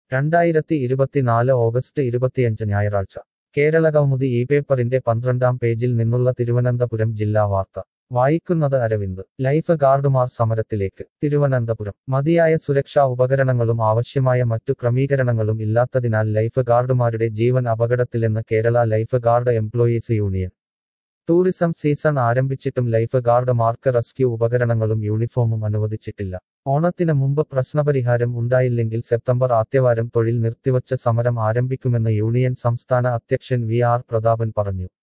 രണ്ടായിരത്തി ഇരുപത്തിനാല് ഓഗസ്റ്റ് ഇരുപത്തിയഞ്ച് ഞായറാഴ്ച കേരള കൗമുദി ഈ പേപ്പറിന്റെ പന്ത്രണ്ടാം പേജിൽ നിന്നുള്ള തിരുവനന്തപുരം ജില്ലാ വാർത്ത വായിക്കുന്നത് അരവിന്ദ് ലൈഫ് ഗാർഡുമാർ സമരത്തിലേക്ക് തിരുവനന്തപുരം മതിയായ സുരക്ഷാ ഉപകരണങ്ങളും ആവശ്യമായ മറ്റു ക്രമീകരണങ്ങളും ഇല്ലാത്തതിനാൽ ലൈഫ് ഗാർഡുമാരുടെ ജീവൻ അപകടത്തിലെന്ന് Kerala life guard employees union tourism season ആരംഭിച്ചിട്ടും ലൈഫ് ഗാർഡുമാർക്ക് റെസ്ക്യൂ ഉപകരണങ്ങളും യൂണിഫോമും അനുവദിച്ചിട്ടില്ല ഓണത്തിന് മുമ്പ് പ്രശ്നപരിഹാരം ഉണ്ടായില്ലെങ്കിൽ സെപ്റ്റംബർ ആദ്യവാരം തൊഴിൽ നിർത്തിവച്ച സമരം ആരംഭിക്കുമെന്ന് യൂണിയൻ സംസ്ഥാന അധ്യക്ഷൻ വി ആർ പ്രതാപൻ പറഞ്ഞു